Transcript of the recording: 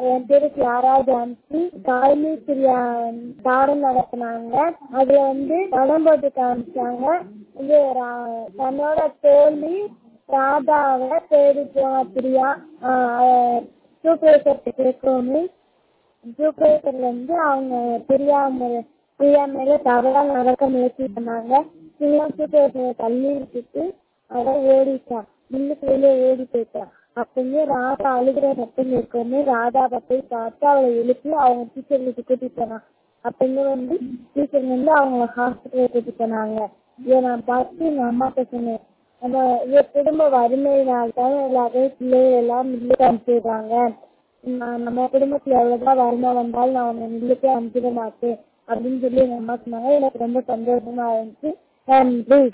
என் பேரு கிளாரா ஜான்சி தாய்மொழி பிரியா பாடம் நடத்தினாங்க அதுல வந்து படம் போட்டு காமிச்சாங்க இது ரா- தன்னோட தோழி ராதாவை தேடிப்போம் பிரியா சூப்பர் கேட்கணும் சூப்பர்வைசர் வந்து அவங்க பிரியா மேல பிரியா மேல தவறா நடக்க முயற்சி பண்ணாங்க பிரியா சூப்பர்வைசரை தள்ளி விட்டுட்டு அவ ஓடிட்டான் முன்னுக்கு வெளியே ஓடி போயிட்டான் அப்பவே ராதா அழுகிற சத்தம் இருக்கவுமே ராதாவை போய் பார்த்து அவளை எழுப்பி அவங்க டீச்சர் வீட்டுக்கு கூட்டிட்டு போனான் அப்பங்க வந்து டீச்சர் வந்து அவங்க ஹாஸ்பிட்டல் கூட்டிட்டு போனாங்க இதை நான் பார்த்து எங்க அம்மாட்ட சொன்னேன் அந்த இவ குடும்ப வறுமையினால் தான் எல்லாரும் பிள்ளைகள் எல்லாம் மில்லுக்கு அனுப்பிடுறாங்க நான் நம்ம குடும்பத்துல எவ்வளவுதான் வறுமை வந்தாலும் நான் உன்னை மில்லுக்கே அனுப்பிட மாட்டேன் அப்படின்னு சொல்லி எங்க அம்மா சொன்னாங்க எனக்கு ரொம்ப சந்தோஷமா இருந்துச்சு நன்றி